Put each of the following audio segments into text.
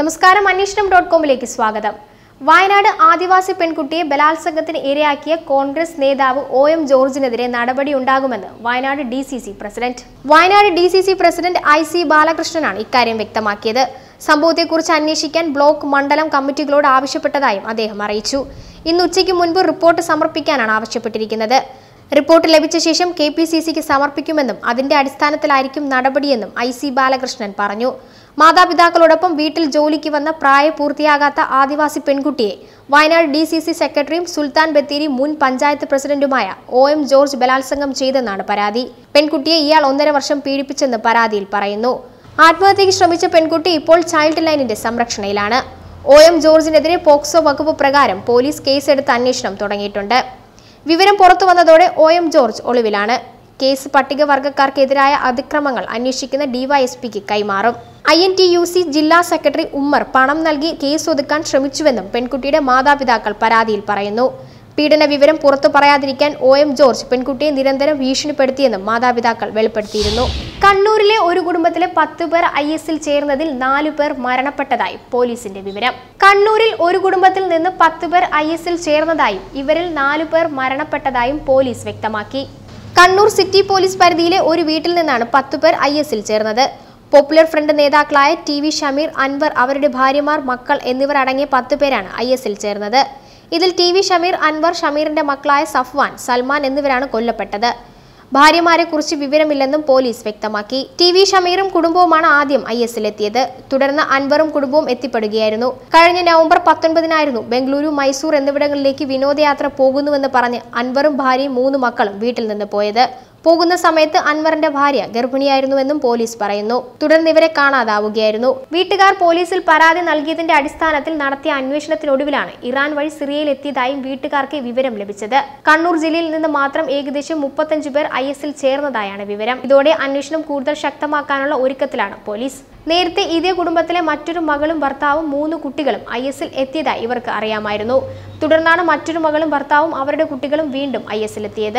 നമസ്കാരം അന്വേഷണം ഡോട്ട് കോമിലേക്ക് സ്വാഗതം വയനാട് ആദിവാസി പെൺകുട്ടിയെ ബലാത്സംഗത്തിന് ഇരയാക്കിയ കോൺഗ്രസ് നേതാവ് ഒ എം ജോർജിനെതിരെ നടപടി ഉണ്ടാകുമെന്ന് Wayanad D C C president Wayanad D C C president I C ബാലകൃഷ്ണനാണ് ഇക്കാര്യം വ്യക്തമാക്കിയത് സംഭവത്തെക്കുറിച്ച് അന്വേഷിക്കാൻ ബ്ലോക്ക് മണ്ഡലം കമ്മിറ്റികളോട് ആവശ്യപ്പെട്ടതായും അദ്ദേഹം അറിയിച്ചു ഇന്ന് ഉച്ചയ്ക്ക് മുൻപ് റിപ്പോർട്ട് സമർപ്പിക്കാനാണ് ആവശ്യപ്പെട്ടിരിക്കുന്നത് റിപ്പോർട്ട് ലഭിച്ച ശേഷം കെ പി സി സിക്ക് സമർപ്പിക്കുമെന്നും അതിന്റെ അടിസ്ഥാനത്തിലായിരിക്കും നടപടിയെന്നും ഐ സി ബാലകൃഷ്ണൻ പറഞ്ഞു മാതാപിതാക്കളോടൊപ്പം വീട്ടിൽ ജോലിക്ക് വന്ന പ്രായപൂർത്തിയാകാത്ത ആദിവാസി പെൺകുട്ടിയെ വയനാട് ഡി സി സി സെക്രട്ടറിയും സുൽത്താൻ ബത്തേരി മുൻ പഞ്ചായത്ത് പ്രസിഡന്റുമായ ഒ എം ജോർജ് ബലാത്സംഗം ചെയ്തെന്നാണ് പരാതി പെൺകുട്ടിയെ ഇയാൾ ഒന്നര വർഷം പീഡിപ്പിച്ചെന്ന് പരാതിയിൽ പറയുന്നു ആത്മഹത്യയ്ക്ക് ശ്രമിച്ച പെൺകുട്ടി ഇപ്പോൾ ചൈൽഡ് ലൈനിന്റെ സംരക്ഷണയിലാണ് ഒ എം ജോർജിനെതിരെ പോക്സോ വകുപ്പ് പ്രകാരം പോലീസ് കേസെടുത്ത് അന്വേഷണം തുടങ്ങിയിട്ടുണ്ട് വിവരം പുറത്തു വന്നതോടെ ഒ എം ജോർജ് ഒളിവിലാണ് കേസ് പട്ടികവർഗക്കാർക്കെതിരായ അതിക്രമങ്ങൾ അന്വേഷിക്കുന്ന ഡിവൈഎസ്പിക്ക് കൈമാറും I N T U C ജില്ലാ സെക്രട്ടറി ഉമ്മർ പണം നൽകി കേസ് ഒതുക്കാൻ ശ്രമിച്ചുവെന്നും പെൺകുട്ടിയുടെ മാതാപിതാക്കൾ പരാതിയിൽ പറയുന്നു പീഡന വിവരം പുറത്തു പറയാതിരിക്കാൻ ഒ എം ജോർജ് പെൺകുട്ടിയെ നിരന്തരം ഭീഷണിപ്പെടുത്തിയെന്നും മാതാപിതാക്കൾ വെളിപ്പെടുത്തിയിരുന്നു കണ്ണൂരിലെ ഒരു കുടുംബത്തിലെ പത്ത് പേർ ഐ എസിൽ ചേർന്നതിൽ നാലു പേർ മരണപ്പെട്ടതായി പോലീസിന്റെ വിവരം കണ്ണൂരിൽ ഒരു കുടുംബത്തിൽ നിന്ന് പത്ത് പേർ ഐ എസിൽ ചേർന്നതായും ഇവരിൽ നാലു പേർ മരണപ്പെട്ടതായും പോലീസ് വ്യക്തമാക്കി കണ്ണൂർ സിറ്റി പോലീസ് പരിധിയിലെ ഒരു വീട്ടിൽ നിന്നാണ് പത്തു പേർ ഐ എസിൽ ചേർന്നത് പോപ്പുലർ ഫ്രണ്ട് നേതാക്കളായ ടി വി ഷമീർ അൻവർ അവരുടെ ഭാര്യമാർ മക്കൾ എന്നിവർ അടങ്ങിയ പത്ത് പേരാണ് ഐ എസിൽ ചേർന്നത് ഇതിൽ ടി വി ഷമീർ അൻവർ ഷമീറിന്റെ മക്കളായ സഫ്വാൻ സൽമാൻ എന്നിവരാണ് കൊല്ലപ്പെട്ടത് ഭാര്യമാരെ കുറിച്ച് വിവരമില്ലെന്നും പോലീസ് വ്യക്തമാക്കി ടി വി ഷമീറും കുടുംബവുമാണ് ആദ്യം ഐ എസിലെത്തിയത് തുടർന്ന് അൻവറും കുടുംബവും എത്തിപ്പെടുകയായിരുന്നു കഴിഞ്ഞ നവംബർ പത്തൊൻപതിനായിരുന്നു ബംഗളൂരു മൈസൂർ എന്നിവിടങ്ങളിലേക്ക് വിനോദയാത്ര പോകുന്നുവെന്ന് പറഞ്ഞ് അൻവറും ഭാര്യയും മൂന്ന് മക്കളും വീട്ടിൽ നിന്ന് പോയത് പോകുന്ന സമയത്ത് അൻവറിന്റെ ഭാര്യ ഗർഭിണിയായിരുന്നുവെന്നും പോലീസ് പറയുന്നു തുടർന്ന് ഇവരെ കാണാതാവുകയായിരുന്നു വീട്ടുകാർ പോലീസിൽ പരാതി നൽകിയതിന്റെ അടിസ്ഥാനത്തിൽ നടത്തിയ അന്വേഷണത്തിനൊടുവിലാണ് ഇറാൻ വഴി സിറിയയിൽ എത്തിയതായും വീട്ടുകാർക്ക് വിവരം ലഭിച്ചത് കണ്ണൂർ ജില്ലയിൽ നിന്ന് മാത്രം ഏകദേശം മുപ്പത്തഞ്ചു പേർ ഐ എസിൽ ചേർന്നതായാണ് വിവരം ഇതോടെ അന്വേഷണം കൂടുതൽ ശക്തമാക്കാനുള്ള ഒരുക്കത്തിലാണ് പോലീസ് നേരത്തെ ഇതേ കുടുംബത്തിലെ മറ്റൊരു മകളും ഭർത്താവും മൂന്ന് കുട്ടികളും ഐ എസിൽ എത്തിയതായി ഇവർക്ക് അറിയാമായിരുന്നു തുടർന്നാണ് മറ്റൊരു മകളും ഭർത്താവും അവരുടെ കുട്ടികളും വീണ്ടും ഐ എസിലെത്തിയത്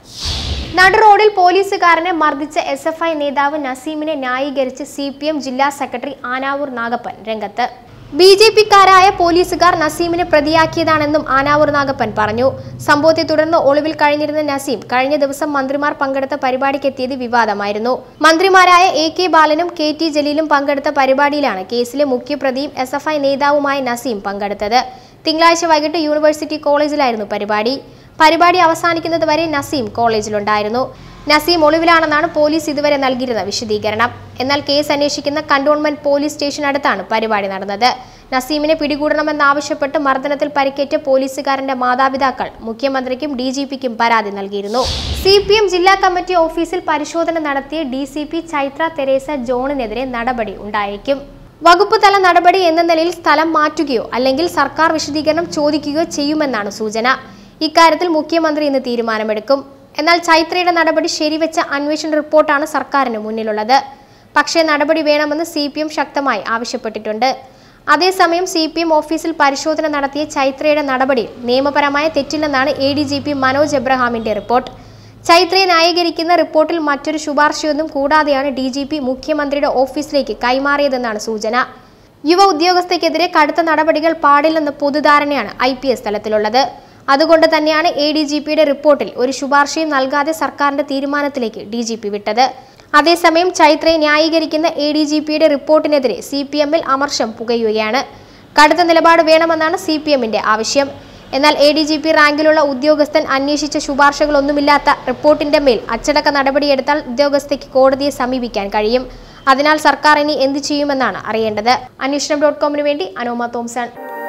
നട റോഡിൽ പോലീസുകാരനെ മർദ്ദിച്ച എസ് എഫ് ഐ നേതാവ് നസീമിനെ ന്യായീകരിച്ച് സി പി എം ജില്ലാ സെക്രട്ടറി ആനാവൂർ നാഗപ്പൻ രംഗത്ത് ബി ജെ പിക്കാരായ പോലീസുകാർ നസീമിനെ പ്രതിയാക്കിയതാണെന്നും ആനാവൂർ നാഗപ്പൻ പറഞ്ഞു സംഭവത്തെ തുടർന്ന് ഒളിവിൽ കഴിഞ്ഞിരുന്ന നസീം കഴിഞ്ഞ ദിവസം മന്ത്രിമാർ പങ്കെടുത്ത പരിപാടിക്കെത്തിയത് വിവാദമായിരുന്നു മന്ത്രിമാരായ എ കെ ബാലനും കെ ടി ജലീലും പങ്കെടുത്ത പരിപാടിയിലാണ് കേസിലെ മുഖ്യപ്രതിയും എസ് എഫ് ഐ നേതാവുമായ നസീം പങ്കെടുത്തത് തിങ്കളാഴ്ച വൈകിട്ട് യൂണിവേഴ്സിറ്റി കോളേജിലായിരുന്നു പരിപാടി പരിപാടി അവസാനിക്കുന്നത് വരെ നസീം കോളേജിലുണ്ടായിരുന്നു നസീം ഒളിവിലാണെന്നാണ് പോലീസ് ഇതുവരെ നൽകിയിരുന്ന വിശദീകരണം എന്നാൽ കേസ് അന്വേഷിക്കുന്ന കണ്ടോൺമെന്റ് പോലീസ് സ്റ്റേഷനടുത്താണ് പരിപാടി നടന്നത് നസീമിനെ പിടികൂടണമെന്നാവശ്യപ്പെട്ട് മർദ്ദനത്തിൽ പരിക്കേറ്റ പോലീസുകാരന്റെ മാതാപിതാക്കൾ മുഖ്യമന്ത്രിക്കും ഡി ജി പിക്കും പരാതി നൽകിയിരുന്നു സി പി എം ജില്ലാ കമ്മിറ്റി ഓഫീസിൽ പരിശോധന നടത്തിയ D C P Chaitra Teresa ജോണിനെതിരെ നടപടി ഉണ്ടായേക്കും വകുപ്പ് തല നടപടി എന്ന നിലയിൽ സ്ഥലം മാറ്റുകയോ അല്ലെങ്കിൽ സർക്കാർ വിശദീകരണം ചോദിക്കുകയോ ചെയ്യുമെന്നാണ് സൂചന ഇക്കാര്യത്തിൽ മുഖ്യമന്ത്രി ഇന്ന് തീരുമാനമെടുക്കും എന്നാൽ ചൈത്രയുടെ നടപടി ശരിവെച്ച അന്വേഷണ റിപ്പോർട്ടാണ് സർക്കാരിന് മുന്നിലുള്ളത് പക്ഷേ നടപടി വേണമെന്ന് സി പി എം ശക്തമായി ആവശ്യപ്പെട്ടിട്ടുണ്ട് അതേസമയം സി പി എം ഓഫീസിൽ പരിശോധന നടത്തിയ ചൈത്രയുടെ നടപടിയിൽ നിയമപരമായ തെറ്റില്ലെന്നാണ് A D G P Manoj എബ്രഹാമിന്റെ റിപ്പോർട്ട് ചൈത്രയെ ന്യായീകരിക്കുന്ന റിപ്പോർട്ടിൽ മറ്റൊരു ശുപാർശയൊന്നും കൂടാതെയാണ് ഡി ജി പി മുഖ്യമന്ത്രിയുടെ ഓഫീസിലേക്ക് കൈമാറിയതെന്നാണ് സൂചന യുവ ഉദ്യോഗസ്ഥയ്ക്കെതിരെ കടുത്ത നടപടികൾ പാടില്ലെന്ന പൊതുധാരണയാണ് ഐ പി എസ് തലത്തിലുള്ളത് അതുകൊണ്ട് തന്നെയാണ് എ ഡി ജി പിയുടെ റിപ്പോർട്ടിൽ ഒരു ശുപാർശയും നൽകാതെ സർക്കാരിന്റെ തീരുമാനത്തിലേക്ക് ഡി ജി പി വിട്ടത് അതേസമയം ചൈത്രയെ ന്യായീകരിക്കുന്ന എ ഡി ജി പിയുടെ റിപ്പോർട്ടിനെതിരെ സി പി എമ്മിൽ അമർഷം പുകയുകയാണ് കടുത്ത നിലപാട് വേണമെന്നാണ് സി പി എമ്മിന്റെ ആവശ്യം എന്നാൽ എ ഡി ജി പി റാങ്കിലുള്ള ഉദ്യോഗസ്ഥൻ അന്വേഷിച്ച ശുപാർശകളൊന്നുമില്ലാത്ത റിപ്പോർട്ടിന്റെ മേൽ അച്ചടക്ക നടപടിയെടുത്താൽ ഉദ്യോഗസ്ഥയ്ക്ക് കോടതിയെ സമീപിക്കാൻ കഴിയും അതിനാൽ സർക്കാർ ഇനി എന്ത് ചെയ്യുമെന്നാണ് അറിയേണ്ടത് അന്വേഷണം ഡോട്ട് കോമിന് വേണ്ടി Anoma Thomson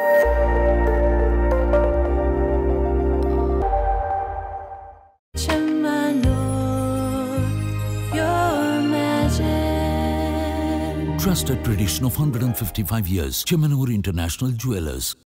your magic. Trusted tradition of 155 years. Chemanur International Jewelers.